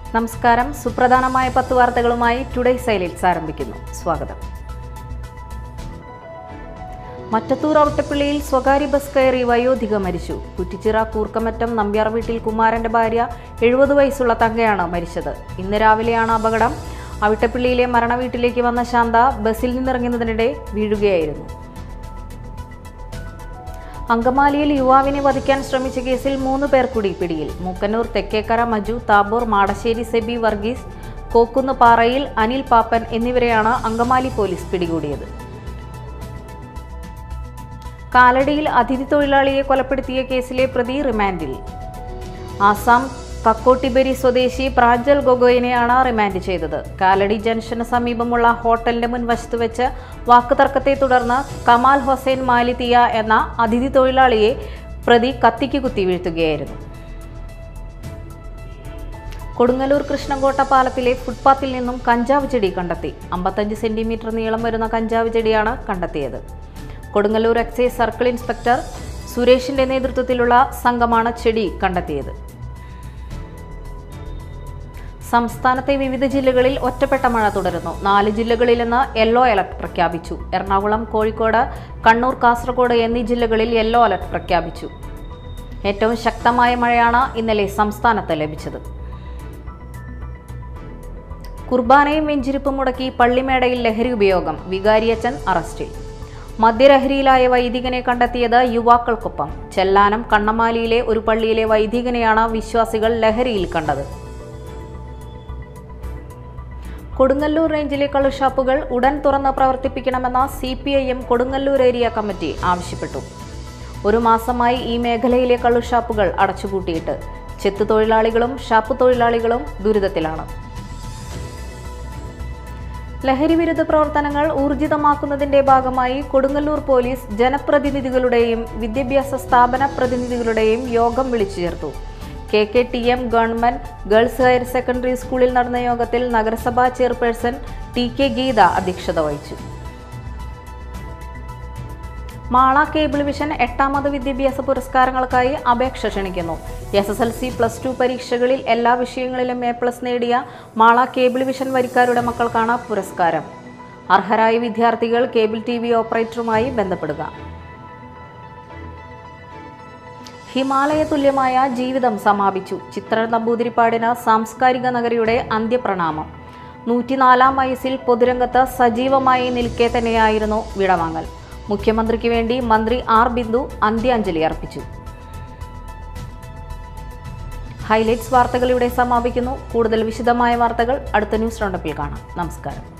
നമസ്കാരം സുപ്രധാനമായ പത്ത് വാർത്തകളുമായി ടുഡേ സൈലൻസ് ആരംഭിക്കുന്നു സ്വാഗതം മറ്റത്തൂർ ഔട്ടപ്പള്ളിയിൽ സ്വകാര്യ ബസ് കയറി വയോധിക മരിച്ചു കുറ്റിച്ചിറ കൂർക്കമറ്റം നമ്പ്യാർ വീട്ടിൽ കുമാരന്റെ ഭാര്യ എഴുപത് വയസ്സുള്ള തങ്കയാണ് മരിച്ചത് ഇന്ന് രാവിലെയാണ് അപകടം അവിട്ടപ്പള്ളിയിലെ മരണവീട്ടിലേക്ക് വന്ന ശാന്ത ബസ്സിൽ നിന്നിറങ്ങുന്നതിനിടെ വീഴുകയായിരുന്നു അങ്കമാലിയിൽ യുവാവിനെ വധിക്കാൻ ശ്രമിച്ച കേസിൽ മൂന്ന് പേർ കൂടി പിടിയിൽ മൂക്കന്നൂർ തെക്കേക്കര മജു താബൂർ മാടശ്ശേരി സെബി വർഗീസ് കോക്കുന്ന് പാറയിൽ അനിൽ പാപ്പൻ എന്നിവരെയാണ് അങ്കമാലി പോലീസ് പിടികൂടിയത് കാലടിയിൽ അതിഥി തൊഴിലാളിയെ കൊലപ്പെടുത്തിയ കേസിലെ പ്രതി റിമാൻഡിൽ ആസാം കക്കോട്ടിബരി സ്വദേശി പ്രാഞ്ചൽ ഗൊഗോയിനെയാണ് റിമാൻഡ് ചെയ്തത് കാലടി ജംഗ്ഷന് സമീപമുള്ള ഹോട്ടലിന്റെ മുൻവശത്ത് വെച്ച് വാക്കുതർക്കത്തെ തുടർന്ന് കമാൽ ഹൊസൈൻ മാലിത്തിയ എന്ന അതിഥി തൊഴിലാളിയെ പ്രതി കത്തിക്ക് കുത്തി വീഴ്ത്തുകയായിരുന്നു കൊടുങ്ങല്ലൂർ കൃഷ്ണൻകോട്ട പാലത്തിലെ ഫുട്പാത്തിൽ നിന്നും കഞ്ചാവ് ചെടി കണ്ടെത്തി അമ്പത്തഞ്ച് സെന്റിമീറ്റർ നീളം വരുന്ന കഞ്ചാവ് ചെടിയാണ് കണ്ടെത്തിയത് കൊടുങ്ങല്ലൂർ എക്സൈസ് സർക്കിൾ ഇൻസ്പെക്ടർ സുരേഷിന്റെ നേതൃത്വത്തിലുള്ള സംഘമാണ് ചെടി കണ്ടെത്തിയത് സംസ്ഥാനത്തെ വിവിധ ജില്ലകളിൽ ഒറ്റപ്പെട്ട മഴ തുടരുന്നു നാല് ജില്ലകളിൽ നിന്ന് യെല്ലോ അലർട്ട് പ്രഖ്യാപിച്ചു എറണാകുളം കോഴിക്കോട് കണ്ണൂർ കാസർഗോഡ് എന്നീ ജില്ലകളിൽ യെല്ലോ അലർട്ട് പ്രഖ്യാപിച്ചു ഏറ്റവും ശക്തമായ മഴയാണ് ഇന്നലെ സംസ്ഥാനത്ത് ലഭിച്ചത് കുർബാനയും വെഞ്ചിരിപ്പും മുടക്കി പള്ളിമേടയിൽ ലഹരി ഉപയോഗം വികാരിയച്ചൻ അറസ്റ്റിൽ മദ്യലഹരിയിലായ വൈദികനെ കണ്ടെത്തിയത് യുവാക്കൾക്കൊപ്പം ചെല്ലാനം കണ്ണമാലിയിലെ ഒരു പള്ളിയിലെ വൈദികനെയാണ് വിശ്വാസികൾ ലഹരിയിൽ കണ്ടത് കൊടുങ്ങല്ലൂർ റേഞ്ചിലെ കള്ളുഷാപ്പുകൾ ഉടൻ തുറന്ന് പ്രവർത്തിപ്പിക്കണമെന്ന C P I M Kodungallur area committee ആവശ്യപ്പെട്ടു ഒരു മാസമായി ഈ മേഖലയിലെ കള്ളുഷാപ്പുകൾ അടച്ചുപൂട്ടിയിട്ട് ചെത്തു തൊഴിലാളികളും ഷാപ്പ് തൊഴിലാളികളും ദുരിതത്തിലാണ് ലഹരി വിരുദ്ധ പ്രവർത്തനങ്ങൾ ഊർജിതമാക്കുന്നതിന്റെ ഭാഗമായി കൊടുങ്ങല്ലൂർ പോലീസ് ജനപ്രതിനിധികളുടെയും വിദ്യാഭ്യാസ സ്ഥാപന പ്രതിനിധികളുടെയും യോഗം വിളിച്ചു ചേർത്തു K K T M government girls higher secondary സ്കൂളിൽ നടന്ന യോഗത്തിൽ നഗരസഭാ ചെയർപേഴ്സൺ ടി കെ ഗീത അധ്യക്ഷത വഹിച്ചു മാള കേബിൾ വിഷൻ എട്ടാമത് വിദ്യാഭ്യാസ പുരസ്കാരങ്ങൾക്കായി അപേക്ഷ ക്ഷണിക്കുന്നു S S L C plus two പരീക്ഷകളിൽ എല്ലാ വിഷയങ്ങളിലും എ പ്ലസ് നേടിയ മാള കേബിൾ വിഷൻ വരിക്കാരുടെ മക്കൾക്കാണ് പുരസ്കാരം അർഹരായ വിദ്യാർത്ഥികൾ കേബിൾ ടി വി ഓപ്പറേറ്ററുമായി ബന്ധപ്പെടുക ഹിമാലയ തുല്യമായ ജീവിതം സമാപിച്ചു ചിത്ര നമ്പൂതിരിപ്പാടിന് സാംസ്കാരിക നഗരിയുടെ അന്ത്യപ്രണാമം നൂറ്റിനാലാം വയസ്സിൽ പൊതുരംഗത്ത് സജീവമായി നിൽക്കെ തന്നെയായിരുന്നു വിടവാങ്ങൽ മുഖ്യമന്ത്രിക്ക് വേണ്ടി മന്ത്രി ആർ ബിന്ദു അന്ത്യാഞ്ജലി അർപ്പിച്ചു ഹൈലൈറ്റ്സ് വാർത്തകൾ ഇവിടെ സമാപിക്കുന്നു കൂടുതൽ വിശദമായ വാർത്തകൾ അടുത്ത ന്യൂസ് റൗണ്ടപ്പിൽ കാണാം നമസ്കാരം